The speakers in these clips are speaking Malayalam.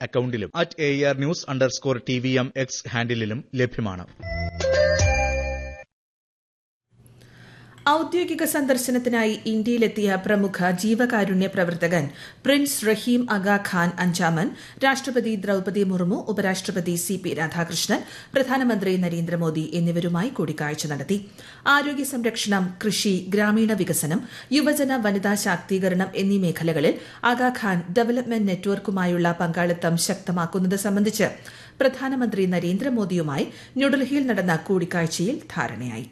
അക്കൌണ്ടിലും at A R news underscore T V M X ഹാൻഡിലും ലഭ്യമാണ് ഔദ്യോഗിക സന്ദർശനത്തിനായി ഇന്ത്യയിലെത്തിയ പ്രമുഖ ജീവകാരുണ്യ പ്രവർത്തകൻ പ്രിൻസ് റഹീം അഗ ഖാൻ അഞ്ചാമൻ രാഷ്ട്രപതി ദ്രൌപതി മുർമു ഉപരാഷ്ട്രപതി സി പി രാധാകൃഷ്ണൻ പ്രധാനമന്ത്രി നരേന്ദ്രമോദി എന്നിവരുമായി കൂടിക്കാഴ്ച നടത്തി ആരോഗ്യ സംരക്ഷണം കൃഷി ഗ്രാമീണ വികസനം യുവജന വനിതാ ശാക്തീകരണം എന്നീ മേഖലകളിൽ അഗ ഖാൻ ഡെവലപ്മെന്റ് നെറ്റ്വർക്കുമായുള്ള പങ്കാളിത്തം ശക്തമാക്കുന്നത് സംബന്ധിച്ച് പ്രധാനമന്ത്രി നരേന്ദ്രമോദിയുമായി ന്യൂഡൽഹിയിൽ നടന്ന കൂടിക്കാഴ്ചയിൽ ധാരണയായി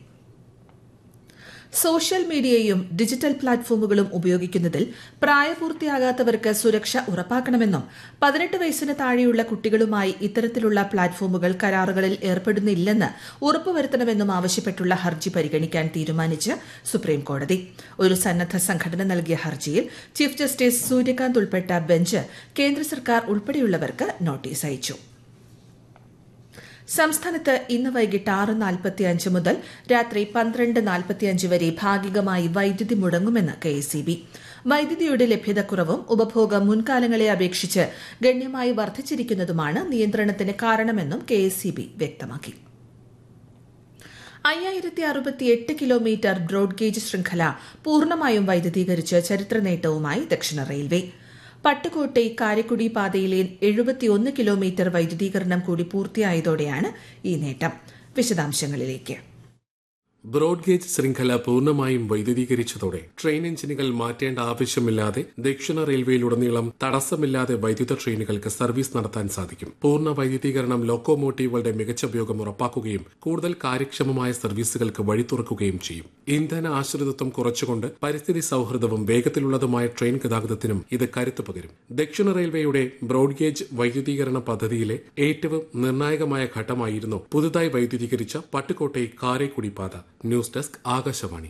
സോഷ്യൽ മീഡിയയും ഡിജിറ്റൽ പ്ലാറ്റ്ഫോമുകളും ഉപയോഗിക്കുന്നതിൽ പ്രായപൂർത്തിയാകാത്തവർക്ക് സുരക്ഷ ഉറപ്പാക്കണമെന്നും പതിനെട്ട് വയസ്സിന് താഴെയുള്ള കുട്ടികളുമായി ഇത്തരത്തിലുള്ള പ്ലാറ്റ്ഫോമുകൾ കരാറുകളിൽ ഏർപ്പെടുന്നില്ലെന്ന് ഉറപ്പുവരുത്തണമെന്നും ആവശ്യപ്പെട്ടുള്ള ഹർജി പരിഗണിക്കാൻ തീരുമാനിച്ച് സുപ്രീംകോടതി ഒരു സന്നദ്ധ സംഘടന നൽകിയ ഹർജിയിൽ ചീഫ് ജസ്റ്റിസ് സൂര്യകാന്ത് ഉൾപ്പെട്ട ബെഞ്ച് കേന്ദ്ര സർക്കാർ ഉൾപ്പെടെയുള്ളവർക്ക് നോട്ടീസ് അയച്ചു സംസ്ഥാനത്ത് ഇന്ന് വൈകിട്ട് ആറ് നാൽപ്പത്തിയഞ്ച് മുതൽ രാത്രി പന്ത്രണ്ട് നാൽപ്പത്തിയഞ്ച് വരെ ഭാഗികമായി വൈദ്യുതി മുടങ്ങുമെന്ന് കെ എസ് ബി വൈദ്യുതിയുടെ ലഭ്യതക്കുറവും ഉപഭോഗം മുൻകാലങ്ങളെ അപേക്ഷിച്ച് ഗണ്യമായി വർദ്ധിച്ചിരിക്കുന്നതുമാണ് നിയന്ത്രണത്തിന് കാരണമെന്നും കെ എസ് ബി വ്യക്തമാക്കി അയ്യായിരത്തി അറുപത്തിയെട്ട് കിലോമീറ്റർ ബ്രോഡ്ഗേജ് ശൃംഖല പൂർണ്ണമായും വൈദ്യുതീകരിച്ച് ചരിത്ര നേട്ടവുമായി ദക്ഷിണ റെയിൽവേ പട്ടുകോട്ടെ കാരക്കുടി പാതയിലെ എഴുപത്തിയൊന്ന് കിലോമീറ്റർ വൈദ്യുതീകരണം കൂടി പൂർത്തിയായതോടെയാണ് ഈ നേട്ടം വിശദാംശങ്ങളിലേക്ക് ബ്രോഡ്ഗേജ് ശൃംഖല പൂർണ്ണമായും വൈദ്യുതീകരിച്ചതോടെ ട്രെയിൻ എഞ്ചിനുകൾ മാറ്റേണ്ട ആവശ്യമില്ലാതെ ദക്ഷിണ റെയിൽവേയിലുടനീളം തടസ്സമില്ലാതെ വൈദ്യുത ട്രെയിനുകൾക്ക് സർവീസ് നടത്താൻ സാധിക്കും പൂർണ്ണ വൈദ്യുതീകരണം ലോക്കോമോട്ടീവുകളുടെ മികച്ച ഉപയോഗം ഉറപ്പാക്കുകയും കൂടുതൽ കാര്യക്ഷമമായ സർവീസുകൾക്ക് വഴി തുറക്കുകയും ചെയ്യും ഇന്ധന ആശ്രിതത്വം കുറച്ചുകൊണ്ട് പരിസ്ഥിതി സൌഹൃദവും വേഗത്തിലുള്ളതുമായ ട്രെയിൻ ഗതാഗതത്തിനും ഇത് കരുത്തു പകരും ദക്ഷിണ റെയിൽവേയുടെ ബ്രോഡ്ഗേജ് വൈദ്യുതീകരണ പദ്ധതിയിലെ ഏറ്റവും നിർണായകമായ ഘട്ടമായിരുന്നു പുതുതായി വൈദ്യുതീകരിച്ച പട്ടുകോട്ടെ കാരേക്കുടി പാത ന്യൂസ് ഡെസ്ക് ആകാശവാണി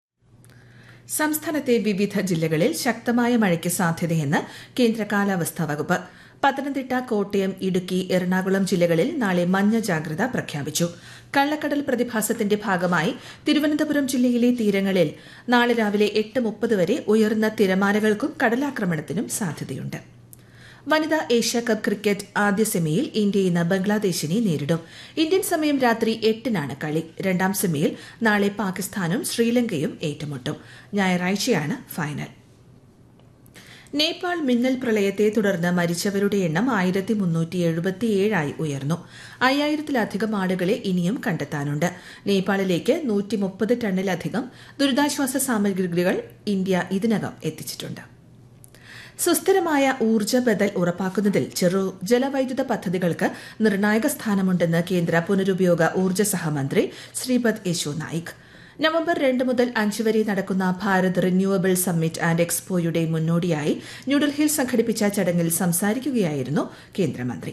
സംസ്ഥാനത്തെ വിവിധ ജില്ലകളിൽ ശക്തമായ മഴയ്ക്ക് സാധ്യതയെന്ന് കേന്ദ്ര കാലാവസ്ഥാ വകുപ്പ് പത്തനംതിട്ട കോട്ടയം ഇടുക്കി എറണാകുളം ജില്ലകളിൽ നാളെ മഞ്ഞ ജാഗ്രത പ്രഖ്യാപിച്ചു കള്ളക്കടൽ പ്രതിഭാസത്തിന്റെ ഭാഗമായി തിരുവനന്തപുരം ജില്ലയിലെ തീരങ്ങളിൽ നാളെ രാവിലെ എട്ട് മുപ്പത് വരെ ഉയർന്ന തിരമാലകൾക്കും കടലാക്രമണത്തിനും സാധ്യതയുണ്ട് വനിതാ ഏഷ്യ കപ്പ് ക്രിക്കറ്റ് ആദ്യ സെമിയിൽ ഇന്ത്യ ഇന്ന് ബംഗ്ലാദേശിനെ നേരിടും ഇന്ത്യൻ സമയം രാത്രി എട്ടിനാണ് കളി രണ്ടാം സെമിയിൽ നാളെ പാകിസ്ഥാനും ശ്രീലങ്കയും ഏറ്റുമുട്ടും ഞായറാഴ്ചയാണ് ഫൈനൽ നേപ്പാൾ മിന്നൽ പ്രളയത്തെ തുടർന്ന് മരിച്ചവരുടെ എണ്ണം ആയിരത്തി മുന്നൂറ്റി എഴുപത്തിയേഴായി ഉയർന്നു അയ്യായിരത്തിലധികം ആളുകളെ ഇനിയും കണ്ടെത്താനുണ്ട് നേപ്പാളിലേക്ക് നൂറ്റി മുപ്പത് ടണ്ണിലധികം ദുരിതാശ്വാസ സാമഗ്രികൾ ഇന്ത്യ ഇതിനകം എത്തിച്ചിട്ടുണ്ട് സുസ്ഥിരമായ ഊർജ്ജ ബദൽ ഉറപ്പാക്കുന്നതിൽ ചെറു ജലവൈദ്യുത പദ്ധതികൾക്ക് നിർണായക സ്ഥാനമുണ്ടെന്ന് കേന്ദ്ര പുനരുപയോഗ ഊർജ്ജ സഹമന്ത്രി ശ്രീപദ് യശോ നായിക് നവംബർ രണ്ട് മുതൽ അഞ്ച് വരെ നടക്കുന്ന ഭാരത് റിന്യൂവബിൾ സമ്മിറ്റ് ആൻഡ് എക്സ്പോയുടെ മുന്നോടിയായി ന്യൂഡൽഹിയിൽ സംഘടിപ്പിച്ച ചടങ്ങിൽ സംസാരിക്കുകയായിരുന്നു കേന്ദ്രമന്ത്രി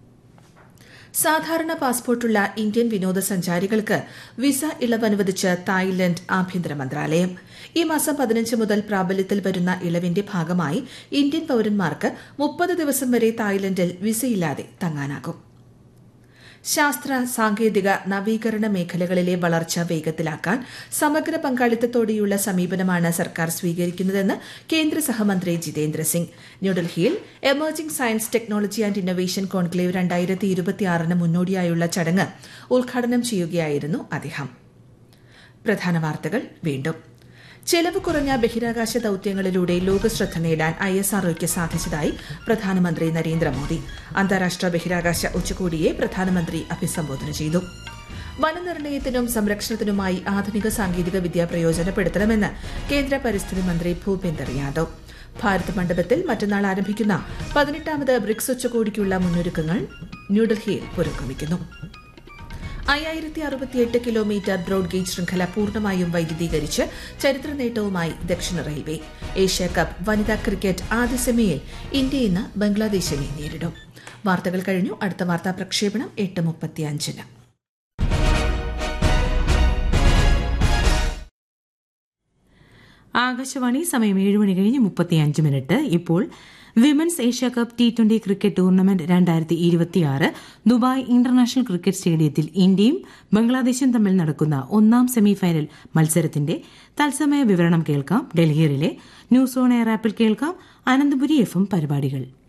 സാധാരണ പാസ്പോർട്ടുള്ള ഇന്ത്യൻ വിനോദസഞ്ചാരികൾക്ക് വിസ ഇളവ് അനുവദിച്ച് തായ്ലൻഡ് ആഭ്യന്തര മന്ത്രാലയം ഈ മാസം പതിനഞ്ച് മുതൽ പ്രാബല്യത്തിൽ വരുന്ന ഇളവിന്റെ ഭാഗമായി ഇന്ത്യൻ പൌരന്മാർക്ക് മുപ്പത് ദിവസം വരെ തായ്ലൻഡിൽ വിസയില്ലാതെ തങ്ങാനാകും ശാസ്ത്ര സാങ്കേതിക നവീകരണ മേഖലകളിലെ വളർച്ച വേഗത്തിലാക്കാൻ സമഗ്ര പങ്കാളിത്തത്തോടെയുള്ള സമീപനമാണ് സർക്കാർ സ്വീകരിക്കുന്നതെന്ന് കേന്ദ്ര സഹമന്ത്രി ജിതേന്ദ്ര സിംഗ് ന്യൂഡൽഹിയിൽ emerging science technology and innovation conclave രണ്ടായിരത്തി ഇരുപത്തിയാറിന് മുന്നോടിയായുള്ള ചടങ്ങ് ഉദ്ഘാടനം ചെയ്യുകയായിരുന്നു അദ്ദേഹം പ്രധാന വാർത്തകൾ വീണ്ടും ചെലവ് കുറഞ്ഞ ബഹിരാകാശ ദൌത്യങ്ങളിലൂടെ ലോകശ്രദ്ധ നേടാൻ ഐ എസ് ആർഒയ്ക്ക് സാധിച്ചതായി പ്രധാനമന്ത്രി നരേന്ദ്രമോദി അന്താരാഷ്ട്ര ബഹിരാകാശ ഉച്ചകോടിയെ പ്രധാനമന്ത്രി അഭിസംബോധന ചെയ്തു വനനിർണയത്തിനും സംരക്ഷണത്തിനുമായി ആധുനിക സാങ്കേതിക വിദ്യ പ്രയോജനപ്പെടുത്തണമെന്ന് കേന്ദ്ര പരിസ്ഥിതി മന്ത്രി ഭൂപേന്ദർ യാദവ് ഭാരത് മണ്ഡപത്തിൽ മറ്റന്നാൾ ആരംഭിക്കുന്ന പതിനെട്ടാമത് ബ്രിക്സ് ഉച്ചകോടിക്കുള്ള മുന്നൊരുക്കങ്ങൾ ന്യൂഡൽഹിയിൽ പുരോഗമിക്കുന്നു അയ്യായിരത്തി അറുപത്തിയെട്ട് കിലോമീറ്റർ ബ്രോഡ്ഗേജ് ശൃംഖല പൂർണ്ണമായും വൈദ്യുതീകരിച്ച് ചരിത്ര നേട്ടവുമായി ദക്ഷിണ റെയിൽവേ ഏഷ്യ കപ്പ് വനിതാ ക്രിക്കറ്റ് ആദ്യ സെമിയിൽ ഇന്ത്യ ഇന്ന് ബംഗ്ലാദേശിനെ നേരിടും വാർത്തകൾ കഴിഞ്ഞു അടുത്ത വാർത്താ പ്രക്ഷേപണം എട്ട് മുപ്പത്തിയഞ്ചിന് ആകാശവാണി സമയം ഏഴ് മണി കഴിഞ്ഞ് മുപ്പത്തിയഞ്ച് മിനിറ്റ് ഇപ്പോൾ women's Asia cup T twenty cricket tournament രണ്ടായിരത്തി ഇരുപത്തിയാറ് ദുബായ് ഇന്റർനാഷണൽ ക്രിക്കറ്റ് സ്റ്റേഡിയത്തിൽ ഇന്ത്യയും ബംഗ്ലാദേശും തമ്മിൽ നടക്കുന്ന ഒന്നാം സെമിഫൈനൽ മത്സരത്തിന്റെ തത്സമയ വിവരണം കേൾക്കാം ഡൽഹിയിലെ ന്യൂസ് ഓൺ എയർ ആപ്പിൽ കേൾക്കാം അനന്തപുരി എഫ് എം പരിപാടികൾ